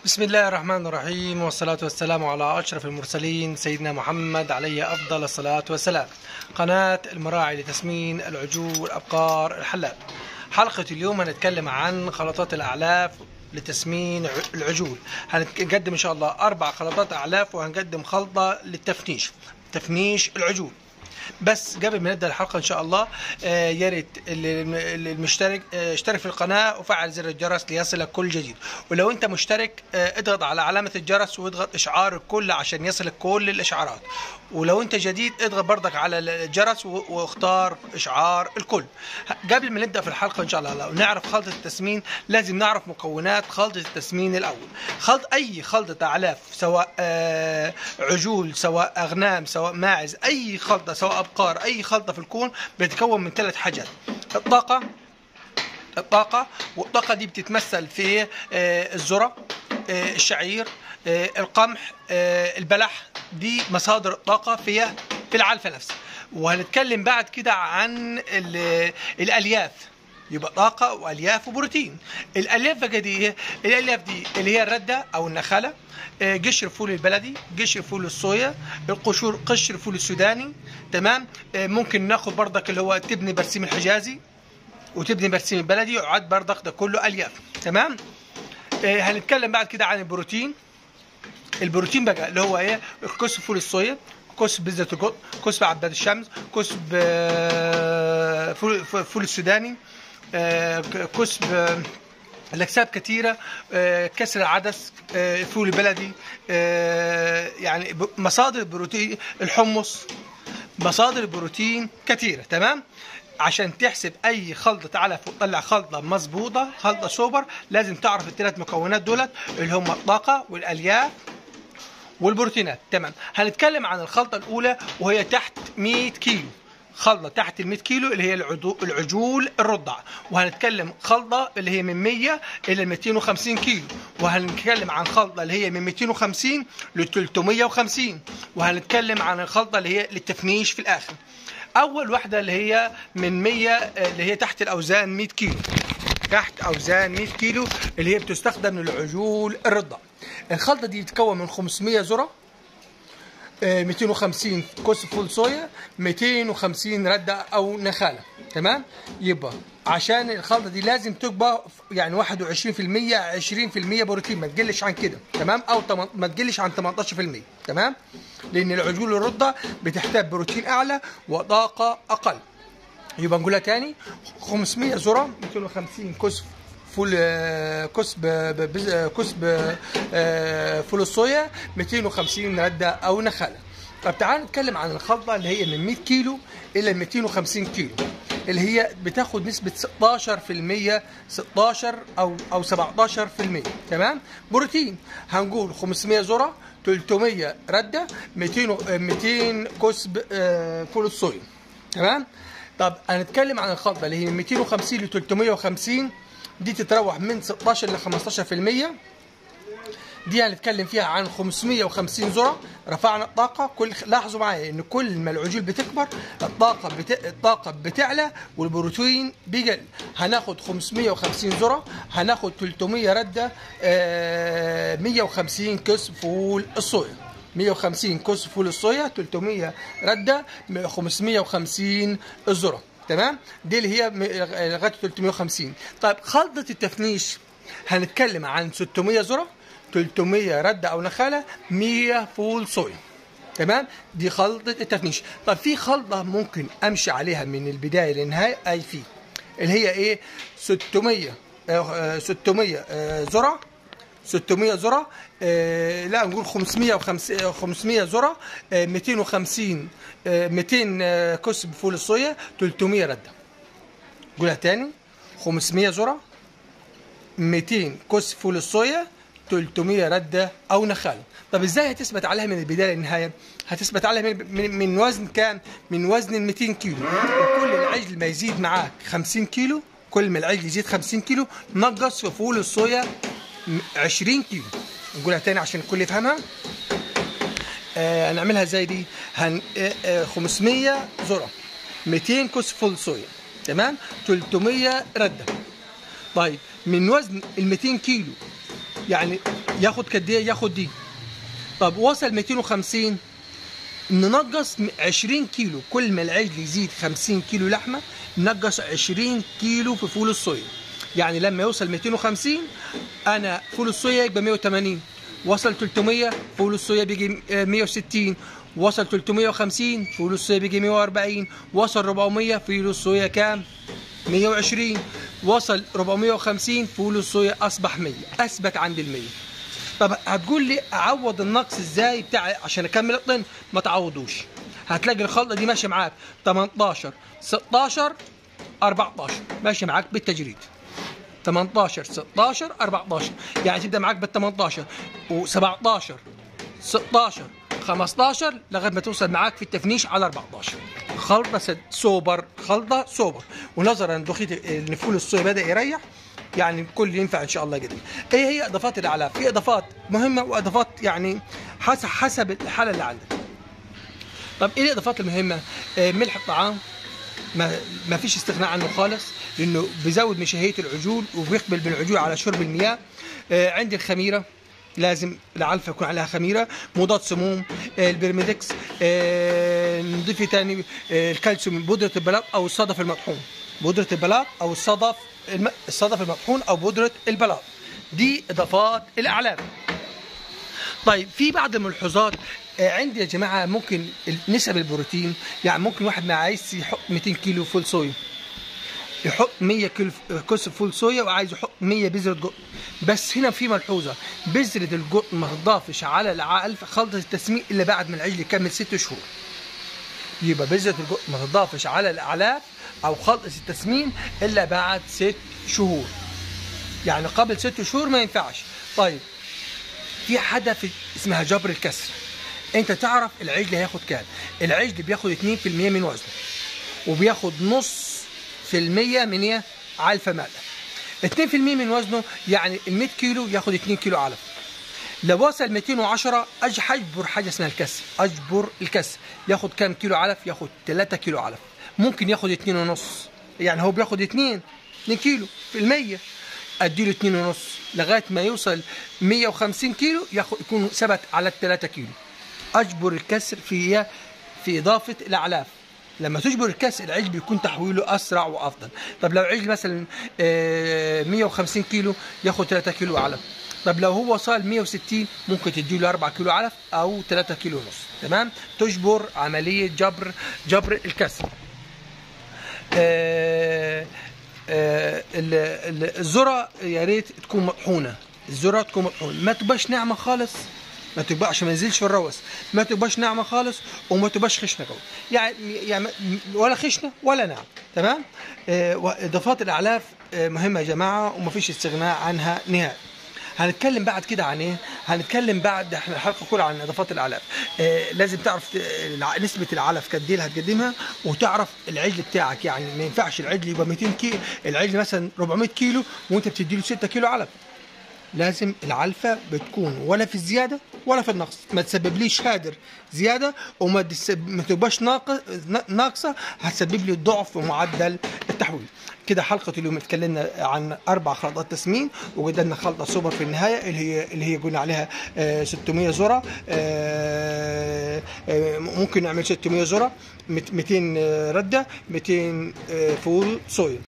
بسم الله الرحمن الرحيم والصلاة والسلام على أشرف المرسلين سيدنا محمد عليه أفضل الصلاة والسلام قناة المراعي لتسمين العجول والأبقار الحلاب حلقة اليوم هنتكلم عن خلطات الأعلاف لتسمين العجول هنقدم إن شاء الله أربع خلطات أعلاف وهنقدم خلطة للتفنيش تفنيش العجول بس قبل ما نبدا الحلقه ان شاء الله آه، يا ريت اللي اللي المشترك آه، اشترك في القناه وفعل زر الجرس ليصلك كل جديد ولو انت مشترك آه، اضغط على علامه الجرس واضغط اشعار الكل عشان يصلك كل الاشعارات ولو انت جديد اضغط برضك على الجرس و- واختار اشعار الكل قبل ما نبدا في الحلقه ان شاء الله لو نعرف خلطه التسمين لازم نعرف مكونات خلطه التسمين الاول خلط اي خلطه اعلاف سواء آه، عجول سواء اغنام سواء ماعز اي خلطه سواء ابقار اي خلطه في الكون بتتكون من ثلاث حاجات الطاقه الطاقة والطاقة دي بتتمثل في آه، الذرة آه، الشعير آه، القمح آه، البلح دي مصادر الطاقة في في العلفة نفسها وهنتكلم بعد كده عن ال- الألياف يبقى طاقة وألياف وبروتين الألياف بقى دي إيه؟ الألياف دي اللي هي الردة أو النخالة آه، قشر فول البلدي قشر فول الصويا القشور قشر فول السوداني تمام آه، ممكن ناخد برضك اللي هو تبني برسيم الحجازي وتبني برسيم البلدي وعاد بردك ده كله الياف تمام آه هنتكلم بعد كده عن البروتين البروتين بقى اللي هو ايه كسب فول الصويا كسب بزة القط كسب عباد الشمس كسب آه، فول, فول السوداني آه، كسب آه، الاكساب كثيره آه، كسر العدس آه، فول البلدي آه، يعني ب- مصادر البروتين الحمص مصادر البروتين كثيره تمام عشان تحسب اي خلطه علف وتطلع خلطه مظبوطه خلطه سوبر لازم تعرف الثلاث مكونات دولت اللي هم الطاقه والالياف والبروتينات تمام هنتكلم عن الخلطه الاولى وهي تحت 100 كيلو خلطه تحت ال 100 كيلو اللي هي العدو- العجول الرضع وهنتكلم خلطه اللي هي من 100 الى 250 كيلو وهنتكلم عن خلطه اللي هي من 250 ل 350 وهنتكلم عن الخلطه اللي هي للتفنيش في الاخر اول واحده اللي هي من 100 اللي هي تحت الاوزان 100 كيلو تحت اوزان 100 كيلو اللي هي بتستخدم للعجول الرضع الخلطه دي بتتكون من 500 ذره آه، 250 كوس فول صويا 250 رده او نخاله تمام يبقى عشان الخلطه دي لازم تبقى يعني 21% 20% بروتين ما تقلش عن كده تمام او تم- ما تقلش عن 18% تمام لان العجول الرضع بتحتاج بروتين اعلى وطاقه اقل يبقى نقولها تاني 500 ذره 250 كسب فول آه، كسب ب- بز- آه، كسب آه، فول الصويا 250 رده او نخاله طب تعال نتكلم عن الخلطه اللي هي من 100 كيلو الى 250 كيلو اللي هي بتاخد نسبة 16% 16 أو أو 17% تمام بروتين هنقول 500 ذرة 300 ردة 200 و- آه، 200 كسب آه، فول الصويا تمام طب هنتكلم عن الخلطه اللي هي من 250 ل 350 دي تتراوح من 16 ل 15% دي هنتكلم فيها عن 550 ذره رفعنا الطاقه كل لاحظوا معايا ان كل ما العجول بتكبر الطاقه بت... الطاقه بتعلى والبروتين بيقل هناخد 550 ذره هناخد 300 رده آه 150 كيس فول الصويا 150 كوس فول الصويا 300 رده 550 الذره تمام دي اللي هي م- لغايه 350 طيب خلطه التفنيش هنتكلم عن 600 ذره 300 رده او نخاله 100 فول صويا تمام دي خلطه التفنيش طب في خلطه ممكن امشي عليها من البدايه للنهايه اي في اللي هي ايه 600 آه، آه، 600 آه، ذره 600 ذره آه لا نقول 550 500 ذره آه 250 آه 200 آه، كسب فول الصويا 300 رده قولها تاني 500 ذره 200 كوس فول الصويا 300 رده او نخاله طب ازاي هتثبت عليها من البدايه للنهايه هتثبت عليها من, من, من وزن كام من وزن ال 200 كيلو وكل العجل ما يزيد معاك 50 كيلو كل ما العجل يزيد 50 كيلو نقص في فول الصويا م- 20 كيلو نقولها تاني عشان الكل يفهمها آه هنعملها ازاي دي هن آه آه 500 ذره 200 كوس فول صويا تمام 300 رده طيب من وزن ال 200 كيلو يعني ياخد قد ايه ياخد دي طب وصل 250 ننقص 20 كيلو كل ما العجل يزيد 50 كيلو لحمه ننقص 20 كيلو في فول الصويا يعني لما يوصل 250 انا فول الصويا يبقى 180 وصل 300 فول الصويا بيجي 160 وصل 350 فول الصويا بيجي 140 وصل 400 فول الصويا كام 120 وصل 450 فول الصويا اصبح 100 اثبت عند ال 100 طب هتقول لي اعوض النقص ازاي بتاع عشان اكمل الطن ما تعوضوش هتلاقي الخلطه دي ماشيه معاك 18 16 14 ماشيه معاك بالتجريد 18 16 14 يعني تبدا معاك بال 18 و17 16 15 لغايه ما توصل معاك في التفنيش على 14 خلطه سوبر خلطه سوبر ونظرا دخيت ان فول الصويا بدا يريح يعني الكل ينفع ان شاء الله جدا ايه هي اضافات الاعلاف في اضافات مهمه واضافات يعني حسب حسب الحاله اللي عندك طب ايه الاضافات المهمه آه ملح الطعام ما, ما فيش استغناء عنه خالص لانه بيزود من شهيه العجول وبيقبل بالعجول على شرب المياه آه عندي الخميره لازم العلفه يكون عليها خميره مضاد سموم آه البرميدكس آه نضيف تاني آه الكالسيوم بودره البلاط او الصدف المطحون بودره البلاط او الصدف الم... الصدف المطحون او بودره البلاط دي اضافات الاعلاف طيب في بعض الملحوظات عندي يا جماعه ممكن نسب البروتين يعني ممكن واحد ما عايز يحط 200 كيلو فول صويا يحط 100 كيلو كوس فول صويا وعايز يحط 100 بذره قطن بس هنا في ملحوظه بذره القطن ما تضافش على العلف خلطه التسمين الا بعد ما العجل يكمل 6 شهور يبقى بذره القطن ما تضافش على الاعلاف او خلطه التسمين الا بعد 6 شهور يعني قبل 6 شهور ما ينفعش طيب في حاجه في اسمها جبر الكسر انت تعرف العجل هياخد كام العجل بياخد 2% من وزنه وبياخد نص في المية من ايه علفة مادة 2% من وزنه يعني ال 100 كيلو ياخد 2 كيلو علف لو وصل 210 أج هجبر حاجة اسمها الكسر أجبر الكسر ياخد كام كيلو علف ياخد 3 كيلو علف ممكن ياخد 2 ونص يعني هو بياخد 2 2 كيلو في المية اديله 2 ونص لغايه ما يوصل 150 كيلو ياخد يكون ثبت على ال 3 كيلو اجبر الكسر في في اضافه الاعلاف لما تجبر الكسر العجل بيكون تحويله اسرع وافضل طب لو عجل مثلا 150 كيلو ياخد 3 كيلو علف طب لو هو صال 160 ممكن تديله 4 كيلو علف او 3 كيلو ونص تمام تجبر عمليه جبر جبر الكسر آه آه الذره يا ريت تكون مطحونه الذره تكون مطحونه ما تبقاش ناعمه خالص ما تبقاش ما ينزلش في الروس ما تبقاش ناعمه خالص وما تبقاش خشنه قوي يعني يعني ولا خشنه ولا ناعمه تمام آه واضافات الاعلاف آه مهمه يا جماعه وما فيش استغناء عنها نهائي هنتكلم بعد كده عن ايه؟ هنتكلم بعد احنا الحلقه كلها عن اضافات الاعلاف. آه لازم تعرف نسبه العلف قد ايه اللي هتقدمها وتعرف العجل بتاعك يعني ما ينفعش العجل يبقى 200 كيلو العجل مثلا 400 كيلو وانت بتدي له 6 كيلو علف. لازم العلفه بتكون ولا في الزياده ولا في النقص ما تسببليش هادر زياده وما ما تبقاش ناقصه هتسبب لي ضعف في معدل التحويل كده حلقه اليوم اتكلمنا عن اربع خلطات تسمين وقدرنا خلطه سوبر في النهايه اللي هي اللي هي قلنا عليها 600 ذره ممكن نعمل 600 ذره 200 رده 200 فول صويا